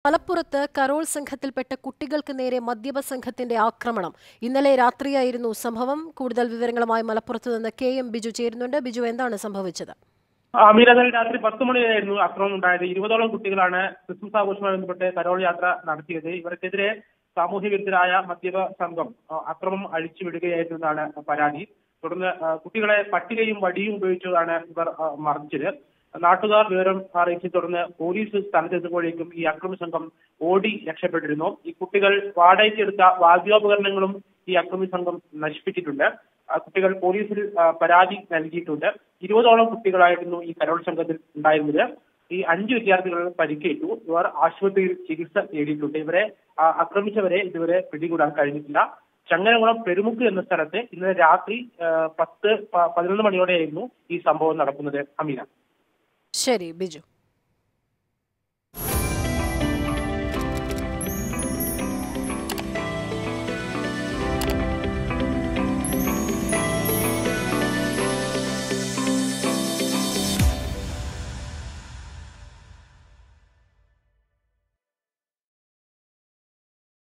മലപ്പുറത്ത് കരോൾ സംഘത്തിൽപ്പെട്ട കുട്ടികൾക്ക് നേരെ മദ്യപ സംഘത്തിന്റെ ആക്രമണം ഇന്നലെ രാത്രിയായിരുന്നു സംഭവം കൂടുതൽ വിവരങ്ങളുമായി മലപ്പുറത്ത് നിന്ന് കെ എം ബിജു ചേരുന്നുണ്ട് ബിജു എന്താണ് സംഭവിച്ചത് അമീരതൽ രാത്രി പത്ത് മണിയായിരുന്നു ആക്രമണം ഉണ്ടായത് ഇരുപതോളം കുട്ടികളാണ് ക്രിസ്മസ് ആഘോഷവുമായി ബന്ധപ്പെട്ട് കരോൾ യാത്ര നടത്തിയത് ഇവർക്കെതിരെ സാമൂഹ്യ വിരുദ്ധരായ മദ്യപ സംഘം ആ, അക്രമം അഴിച്ചുവിടുകയായിരുന്നു എന്നാണ് പരാതി തുടർന്ന് ആ, കുട്ടികളെ പട്ടികയും വടിയും ഉപയോഗിച്ചതാണ് ഇവർ ആ, മർദ്ദിച്ചത് നാട്ടുകാർ വിവരം അറിയിച്ചു തുടർന്ന് പോലീസ് സ്ഥലത്തെത്തുമ്പോഴേക്കും ഈ അക്രമ സംഘം ഓടി രക്ഷപ്പെട്ടിരുന്നു ഈ കുട്ടികൾ വാടകയ്ക്കെടുത്ത വാദ്യോപകരണങ്ങളും ഈ അക്രമി സംഘം നശിപ്പിച്ചിട്ടുണ്ട് ആ, കുട്ടികൾ പോലീസിൽ ആ, പരാതി നൽകിയിട്ടുണ്ട് ഇരുപതോളം കുട്ടികളായിരുന്നു ഈ കരോൾ സംഘത്തിൽ ഉണ്ടായിരുന്നത് ഈ അഞ്ച് വിദ്യാർത്ഥികൾ പരിക്കേറ്റു ഇവർ ആശുപത്രിയിൽ ചികിത്സ തേടിയിട്ടുണ്ട് ഇവരെ ആ, ആക്രമിച്ചവരെ ഇതുവരെ പിടികൂടാൻ കഴിഞ്ഞിട്ടില്ല ചങ്ങനകുളം പെരുമുക്ക് എന്ന സ്ഥലത്ത് ഇന്നലെ രാത്രി ആ, പത്ത് പ- പതിനൊന്ന് മണിയോടെയായിരുന്നു ഈ സംഭവം നടക്കുന്നത് അമീന ശരി ബിജു